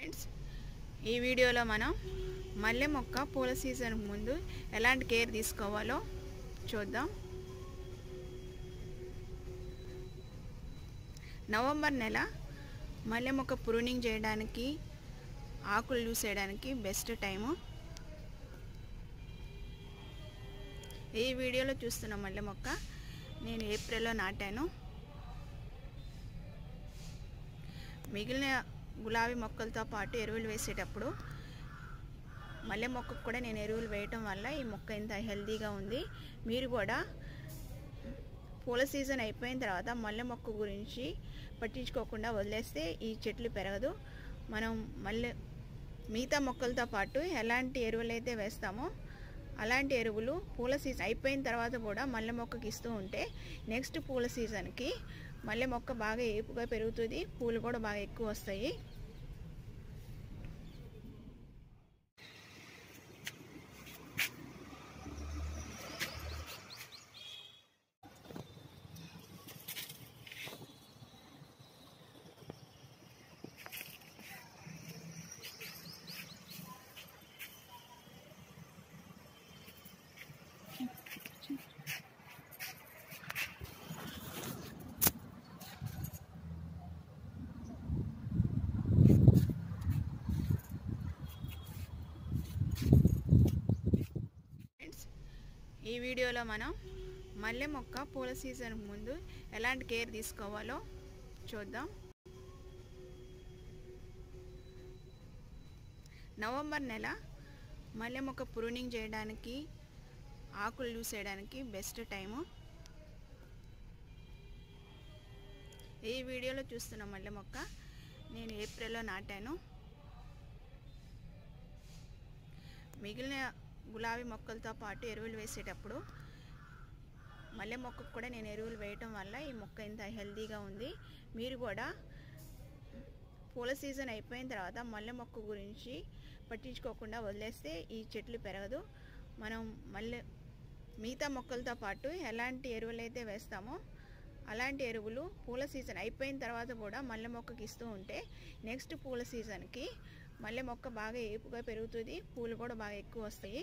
friends ఈ వీడియోలో మనం మల్లె మొక్క పూల సీజన్ ముందు ఎలాంటి కేర్ తీసుకోవాలో చూద్దాం నవంబర్ నెల మల్లె మొక్క ప్రూనింగ్ చేయడానికి ఆకులు చూసేయడానికి బెస్ట్ టైము ఈ వీడియోలో చూస్తున్న మల్లె మొక్క నేను ఏప్రిల్లో నాటాను మిగిలిన గులాబీ మొక్కలతో పాటు ఎరువులు వేసేటప్పుడు మల్లె మొక్కకు కూడా నేను ఎరువులు వేయటం వల్ల ఈ మొక్క ఇంత హెల్తీగా ఉంది మీరు కూడా పూల సీజన్ అయిపోయిన తర్వాత మల్లె మొక్క గురించి పట్టించుకోకుండా వదిలేస్తే ఈ చెట్లు పెరగదు మనం మల్లె మిగతా మొక్కలతో పాటు ఎలాంటి ఎరువులు అయితే వేస్తామో అలాంటి ఎరువులు పూల సీజన్ అయిపోయిన తర్వాత కూడా మల్లె మొక్కకి ఇస్తూ ఉంటే నెక్స్ట్ పూల సీజన్కి మల్లె మొక్క బాగా ఏపుగా పెరుగుతుంది పూలు కూడా బాగా ఎక్కువ వస్తాయి ఫ్రెండ్స్ ఈ వీడియోలో మనం మల్లె మొక్క పూల సీజన్ ముందు ఎలాంటి కేర్ తీసుకోవాలో చూద్దాం నవంబర్ నెల మల్లె మొక్క ప్రూనింగ్ చేయడానికి ఆకులు చూసేయడానికి బెస్ట్ టైము ఈ వీడియోలో చూస్తున్న మల్లె మొక్క నేను ఏప్రిల్లో నాటాను మిగిలిన గులాబీ మొక్కలతో పాటు ఎరువులు వేసేటప్పుడు మల్లె మొక్కకు కూడా నేను ఎరువులు వేయటం వల్ల ఈ మొక్క ఇంత హెల్తీగా ఉంది మీరు కూడా పూల సీజన్ అయిపోయిన తర్వాత మల్లె మొక్క గురించి పట్టించుకోకుండా వదిలేస్తే ఈ చెట్లు పెరగదు మనం మల్లె మిగతా మొక్కలతో పాటు ఎలాంటి ఎరువులు అయితే వేస్తామో అలాంటి ఎరువులు పూల సీజన్ అయిపోయిన తర్వాత కూడా మల్లె మొక్కకి ఇస్తూ ఉంటే నెక్స్ట్ పూల సీజన్కి మల్లె మొక్క బాగా ఏపుగా పెరుగుతుంది పూలు కూడా బాగా ఎక్కువ వస్తాయి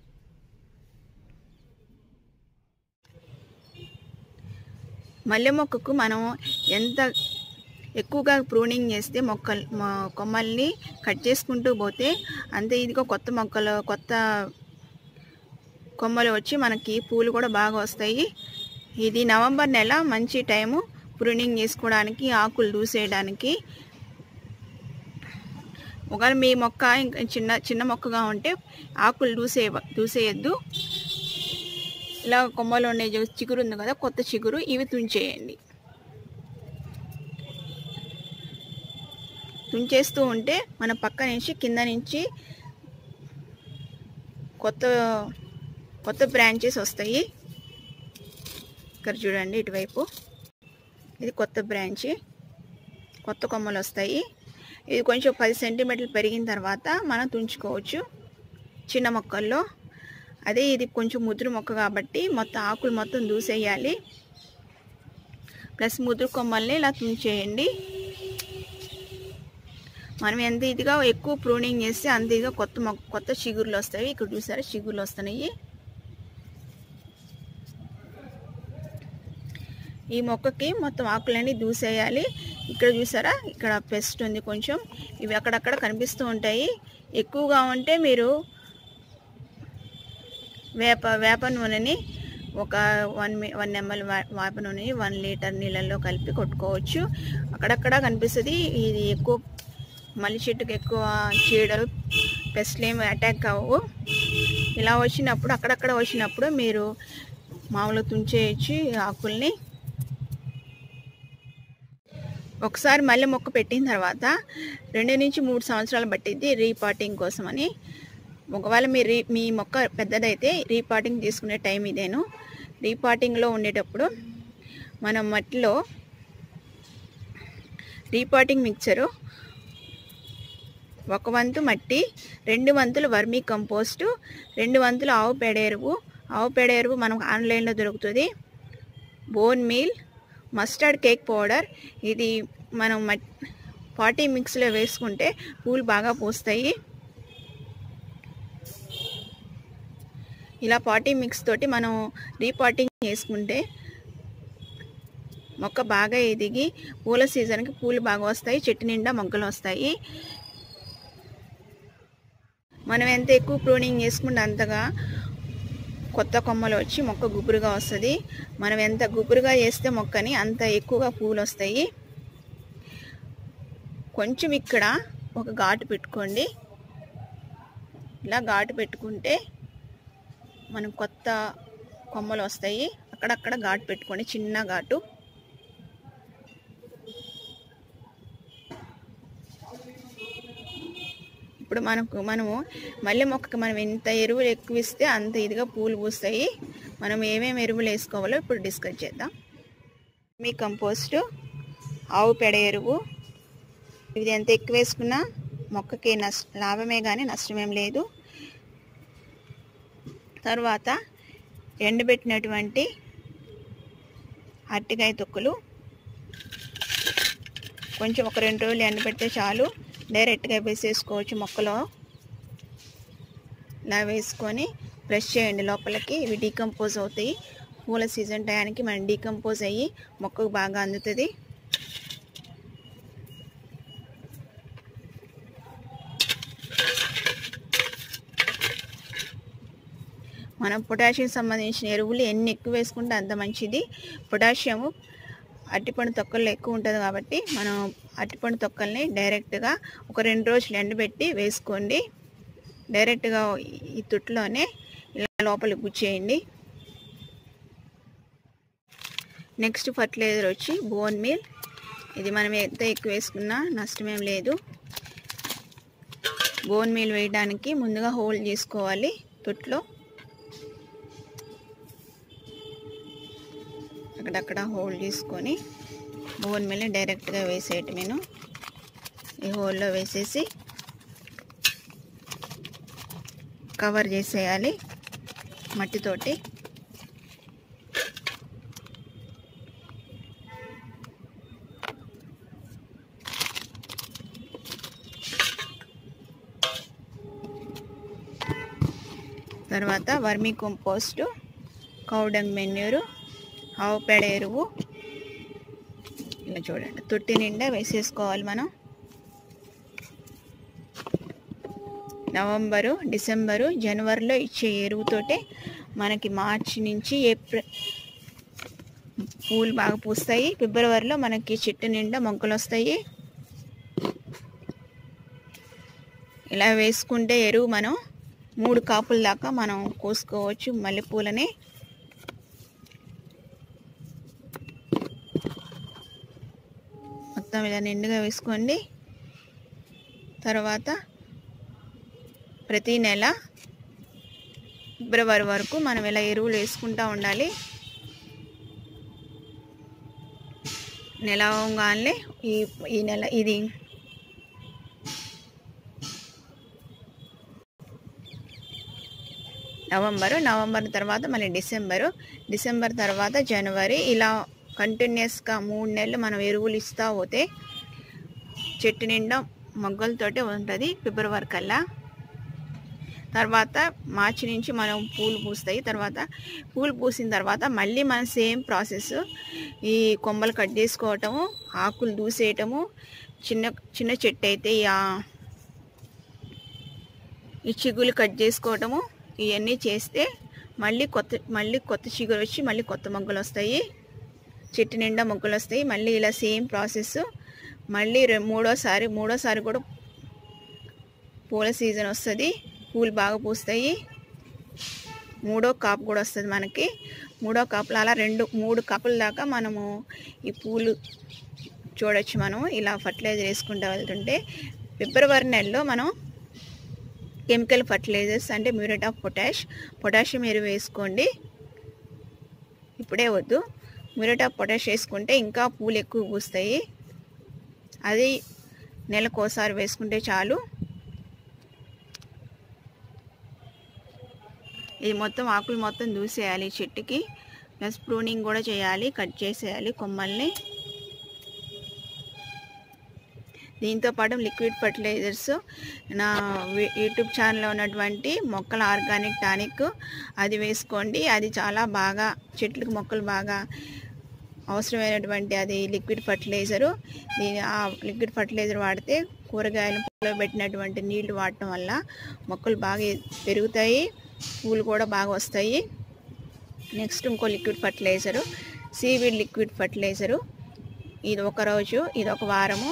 మల్లె మొక్కకు మనం ఎంత ఎక్కువగా ప్రూనింగ్ చేస్తే మొక్కలు కొమ్మల్ని కట్ చేసుకుంటూ పోతే అంతే ఇదిగో కొత్త మొక్కలు కొత్త కొమ్మలు వచ్చి మనకి పూలు కూడా బాగా వస్తాయి ఇది నవంబర్ నెల మంచి టైము ప్రూనింగ్ చేసుకోవడానికి ఆకులు దూసేయడానికి ఒకవేళ మీ మొక్క ఇంకా చిన్న చిన్న మొక్కగా ఉంటే ఆకులు దూసే దూసేయద్దు ఇలా కొమ్మలు ఉండే చిగురు ఉంది కదా కొత్త చిగురు ఇవి తుంచేయండి తుంచేస్తూ ఉంటే మన పక్క నుంచి కింద నుంచి కొత్త కొత్త బ్రాంచెస్ వస్తాయి ఇక్కడ చూడండి ఇటువైపు ఇది కొత్త బ్రాంచ్ కొత్త కొమ్మలు వస్తాయి ఇది కొంచెం పది సెంటీమీటర్లు పెరిగిన తర్వాత మనం తుంచుకోవచ్చు చిన్న మొక్కల్లో అదే ఇది కొంచెం ముదురు మొక్క కాబట్టి మొత్తం ఆకులు మొత్తం దూసేయాలి ప్లస్ ముదురు కొమ్మల్ని ఇలా తుంచేయండి మనం ఎంత ఇదిగా ఎక్కువ ప్రూనింగ్ చేస్తే అంత ఇదిగా కొత్త మొక్క కొత్త చిగురులు వస్తాయి ఇక్కడ చూసారా చిగురులు వస్తున్నాయి ఈ మొక్కకి మొత్తం ఆకులన్నీ దూసేయాలి ఇక్కడ చూసారా ఇక్కడ పెస్ట్ ఉంది కొంచెం ఇవి అక్కడక్కడ కనిపిస్తూ ఉంటాయి ఎక్కువగా ఉంటే మీరు వేప వేప నూనెని ఒక వన్ వన్ ఎంఎల్ వేప నూనెని వన్ లీటర్ నీళ్ళల్లో కలిపి కొట్టుకోవచ్చు అక్కడక్కడ కనిపిస్తుంది ఇది ఎక్కువ మల్లి చెట్టుకు ఎక్కువ చీడలు పెస్ట్లు ఏమి అటాక్ అవ్వవు ఇలా వచ్చినప్పుడు అక్కడక్కడ వచ్చినప్పుడు మీరు మామూలుగా తుంచేయచ్చు ఆకుల్ని ఒకసారి మళ్ళీ మొక్క పెట్టిన తర్వాత రెండు నుంచి మూడు సంవత్సరాలు పట్టిద్ది రీపాటింగ్ కోసమని ఒకవేళ మీ రీ మీ మొక్క పెద్దదైతే రీపాటింగ్ తీసుకునే టైం ఇదేను రీపాటింగ్లో ఉండేటప్పుడు మనం మట్టిలో రీపాటింగ్ మిక్చరు ఒక వంతు మట్టి రెండు వంతులు వర్మీ కంపోస్టు రెండు వంతులు ఆవు పేడ ఎరువు ఆవు పేడ ఎరువు మనకు ఆన్లైన్లో దొరుకుతుంది bone meal mustard cake powder ఇది మనం మట్ పాటీ మిక్స్లో వేసుకుంటే పూలు బాగా పూస్తాయి ఇలా పాటీ మిక్స్ తోటి మనం రీపాటింగ్ చేసుకుంటే మొక్క బాగా ఎదిగి పూల సీజన్కి పూలు బాగా వస్తాయి చెట్టు నిండా మొగ్గలు వస్తాయి మనం ఎంత ఎక్కువ ప్రూనింగ్ చేసుకుంటే అంతగా కొత్త కొమ్మలు వచ్చి మొక్క గుబురుగా వస్తుంది మనం ఎంత గుబురుగా చేస్తే మొక్కని అంత ఎక్కువగా పూలు వస్తాయి కొంచెం ఇక్కడ ఒక ఘాటు పెట్టుకోండి ఇలా ఘాటు పెట్టుకుంటే మనం కొత్త కొమ్మలు వస్తాయి అక్కడక్కడ ఘాటు పెట్టుకోండి చిన్న ఘాటు ఇప్పుడు మనకు మనము మల్లె మొక్కకి మనం ఎంత ఎరువులు ఎక్కువ ఇస్తే అంత ఇదిగా పూలు పూస్తాయి మనం ఏమేమి ఎరువులు వేసుకోవాలో ఇప్పుడు డిస్కస్ చేద్దాం మీ కంపోస్ట్ ఆవు పెడ ఎరువు ఇది ఎంత ఎక్కువ వేసుకున్నా మొక్కకి నష్ట లాభమే కానీ నష్టమేం లేదు తర్వాత ఎండబెట్టినటువంటి అరటికాయ తొక్కులు కొంచెం ఒక రెండు రోజులు ఎండబెడితే చాలు డైరెక్ట్గా వేసేసుకోవచ్చు మొక్కలో ఇలా వేసుకొని బ్రష్ చేయండి లోపలికి ఇవి డీకంపోజ్ అవుతాయి పూల సీజన్ టయానికి మనం డీకంపోజ్ అయ్యి మొక్కకు బాగా అందుతుంది మనం పొటాషియం సంబంధించిన ఎరువులు ఎన్ని ఎక్కువ వేసుకుంటే అంత మంచిది పొటాషియము అరటిపండు తొక్కల్లో ఎక్కువ ఉంటుంది కాబట్టి మనం అరటిపండు తొక్కల్ని డైరెక్ట్గా ఒక రెండు రోజులు ఎండబెట్టి వేసుకోండి డైరెక్ట్గా ఈ తుట్టులోనే ఇలా లోపలికి గుచ్చేయండి నెక్స్ట్ ఫర్టిలైజర్ వచ్చి బోన్ మీల్ ఇది మనం ఎంత ఎక్కువ వేసుకున్నా నష్టమేం లేదు బోన్ మీల్ వేయడానికి ముందుగా హోల్డ్ చేసుకోవాలి తొట్లో అక్కడక్కడ హోల్డ్ చేసుకొని బోన్ మీద డైరెక్ట్గా వేసేయటం నేను ఈ హోల్లో వేసేసి కవర్ చేసేయాలి మట్టితోటి తర్వాత వర్మీ కంపోస్టు కౌడంగ్ మెన్యూరు ఆవు పేడ ఎరువు ఇలా చూడండి తొట్టి నిండా వేసేసుకోవాలి మనం నవంబరు డిసెంబరు జనవరిలో ఇచ్చే ఎరువుతోటే మనకి మార్చి నుంచి ఏప్రిల్ పూలు బాగా పూస్తాయి ఫిబ్రవరిలో మనకి చెట్టు నిండా మొక్కలు వస్తాయి ఇలా వేసుకుంటే ఎరువు మనం మూడు కాపుల దాకా మనం కోసుకోవచ్చు మల్లెపూలని మొత్తం ఇలా నిండుగా వేసుకోండి తర్వాత ప్రతి నెల ఫిబ్రవరి వరకు మనం ఇలా ఎరువులు వేసుకుంటూ ఉండాలి నెల అవగానే ఈ ఈ నెల ఇది నవంబరు నవంబర్ తర్వాత మళ్ళీ డిసెంబరు డిసెంబర్ తర్వాత జనవరి ఇలా కంటిన్యూస్గా మూడు నెలలు మనం ఎరువులు ఇస్తూ పోతే చెట్టు నిండా మొగ్గలతోటే ఉంటుంది ఫిబ్రవరి కల్లా తర్వాత మార్చి నుంచి మనం పూలు పూస్తాయి తర్వాత పూలు పూసిన తర్వాత మళ్ళీ మనం సేమ్ ప్రాసెస్ ఈ కొమ్మలు కట్ చేసుకోవటము ఆకులు దూసేయటము చిన్న చిన్న చెట్టు అయితే ఈ ఆ- ఈ చిగులు కట్ చేసుకోవటము ఇవన్నీ చేస్తే మళ్ళీ కొత్త మళ్ళీ కొత్త చిగురు వచ్చి మళ్ళీ కొత్త మొగ్గలు వస్తాయి చెట్టు నిండా మొగ్గలు వస్తాయి మళ్ళీ ఇలా సేమ్ ప్రాసెస్ మళ్ళీ రె మూడోసారి మూడోసారి కూడా పూల సీజన్ వస్తుంది పూలు బాగా పూస్తాయి మూడో కాపు కూడా వస్తుంది మనకి మూడో కాపులు అలా రెండు మూడు కాపుల దాకా మనము ఈ పూలు చూడొచ్చు మనం ఇలా ఫర్టిలైజర్ వేసుకుంటూ వెళ్తుంటే ఫిబ్రవరి నెలలో మనం కెమికల్ ఫర్టిలైజర్స్ అంటే మ్యూరేట్ ఆఫ్ పొటాష్ పొటాషియం ఎరువు వేసుకోండి ఇప్పుడే వద్దు మ్యూరేట్ ఆఫ్ పొటాష్ వేసుకుంటే ఇంకా పూలు ఎక్కువ పూస్తాయి అది నెలకోసారి వేసుకుంటే చాలు ఇది మొత్తం ఆకులు మొత్తం దూసేయాలి ఈ చెట్టుకి ప్లస్ ప్రూనింగ్ కూడా చేయాలి కట్ చేసేయాలి కొమ్మల్ని దీంతో పాటు లిక్విడ్ ఫర్టిలైజర్స్ నా వి- యూట్యూబ్ ఛానల్లో ఉన్నటువంటి మొక్కల ఆర్గానిక్ టానిక్ అది వేసుకోండి అది చాలా బాగా చెట్లకు మొక్కలు బాగా అవసరమైనటువంటి అది లిక్విడ్ ఫర్టిలైజరు దీని ఆ లిక్విడ్ ఫర్టిలైజర్ వాడితే కూరగాయలు పూలో పెట్టినటువంటి నీళ్లు వాడటం వల్ల మొక్కలు బాగా పెరుగుతాయి పూలు కూడా బాగా వస్తాయి నెక్స్ట్ ఇంకో liquid fertilizer seaweed liquid fertilizer ఇది ఒక రోజు ఇది ఒక వారము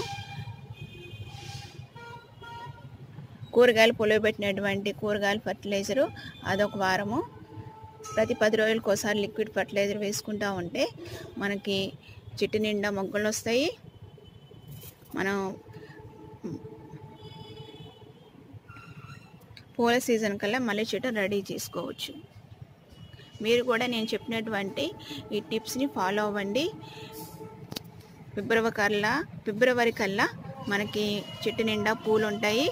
కూరగాయలు పొలవబెట్టినటువంటి కూరగాయల ఫర్టిలైజరు అదొక వారము ప్రతి పది రోజులకు ఒకసారి లిక్విడ్ ఫర్టిలైజర్ వేసుకుంటూ ఉంటే మనకి చెట్టు నిండా మొగ్గలు వస్తాయి మనం పూల సీజన్ కల్లా మళ్ళీ చెట్టు రెడీ చేసుకోవచ్చు మీరు కూడా నేను చెప్పినటువంటి ఈ టిప్స్ని ఫాలో అవ్వండి ఫిబ్రవరి కల్లా ఫిబ్రవరి కల్లా మనకి చెట్టు నిండా పూలు ఉంటాయి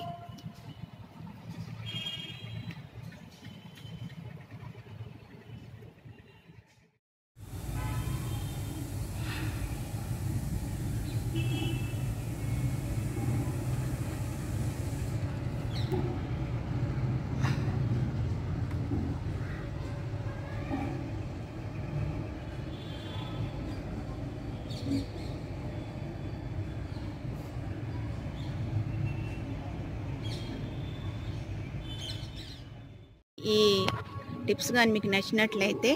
ఈ టిప్స్ కానీ మీకు నచ్చినట్లయితే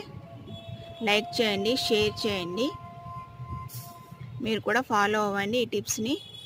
లైక్ చేయండి షేర్ చేయండి మీరు కూడా ఫాలో అవ్వండి ఈ టిప్స్ని